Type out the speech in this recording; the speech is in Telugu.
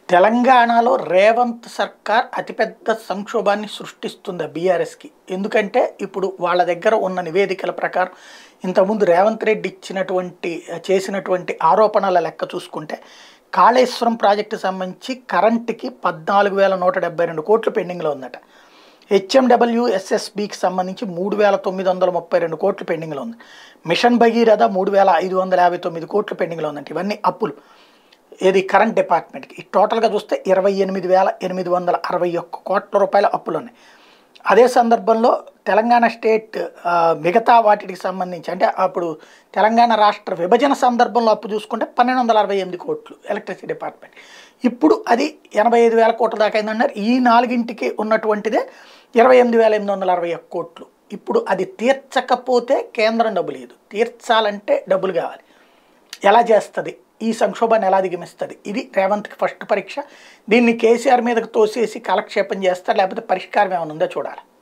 తెలంగాణలో రేవంత్ సర్కార్ అతిపెద్ద సంక్షోభాన్ని సృష్టిస్తుంది బీఆర్ఎస్కి ఎందుకంటే ఇప్పుడు వాళ్ళ దగ్గర ఉన్న నివేదికల ప్రకారం ఇంతకుముందు రేవంత్ రెడ్డి ఇచ్చినటువంటి చేసినటువంటి ఆరోపణల లెక్క చూసుకుంటే కాళేశ్వరం ప్రాజెక్టు సంబంధించి కరెంటుకి పద్నాలుగు వేల నూట డెబ్బై రెండు కోట్లు పెండింగ్లో ఉందట హెచ్ఎండబ్ల్యూ ఎస్ఎస్బికి సంబంధించి మూడు వేల తొమ్మిది వందల ముప్పై రెండు కోట్లు పెండింగ్లో ఉంది మిషన్ భగీరథ మూడు వేల ఐదు వందల యాభై తొమ్మిది కోట్లు పెండింగ్లో ఉందంట ఇవన్నీ అప్పులు ఏది కరెంట్ డిపార్ట్మెంట్కి ఈ టోటల్గా చూస్తే ఇరవై ఎనిమిది వేల ఎనిమిది వందల అరవై ఒక్క కోట్ల రూపాయల అప్పులు ఉన్నాయి అదే సందర్భంలో తెలంగాణ స్టేట్ ఆ, మిగతా వాటికి సంబంధించి అంటే అప్పుడు తెలంగాణ రాష్ట్ర విభజన సందర్భంలో అప్పు చూసుకుంటే పన్నెండు వందల అరవై ఎనిమిది కోట్లు ఎలక్ట్రిసిటీ డిపార్ట్మెంట్ ఇప్పుడు అది ఎనభై ఐదు వేల కోట్ల దాకా అయిందన్నారు ఈ నాలుగింటికి ఉన్నటువంటిదే ఇరవై ఎనిమిది వేల ఎనిమిది వందల అరవై ఒక్క కోట్లు ఇప్పుడు అది తీర్చకపోతే కేంద్రం డబ్బు లేదు తీర్చాలంటే డబ్బులు కావాలి ఎలా చేస్తుంది ఈ సంక్షోభాన్ని ఎలా దిగమిస్తుంది ఇది రేవంత్కి ఫస్ట్ పరీక్ష దీన్ని కేసీఆర్ మీదకి తోసేసి కాలక్షేపం చేస్తారు లేకపోతే పరిష్కారం ఏమైనా ఉందో చూడాలి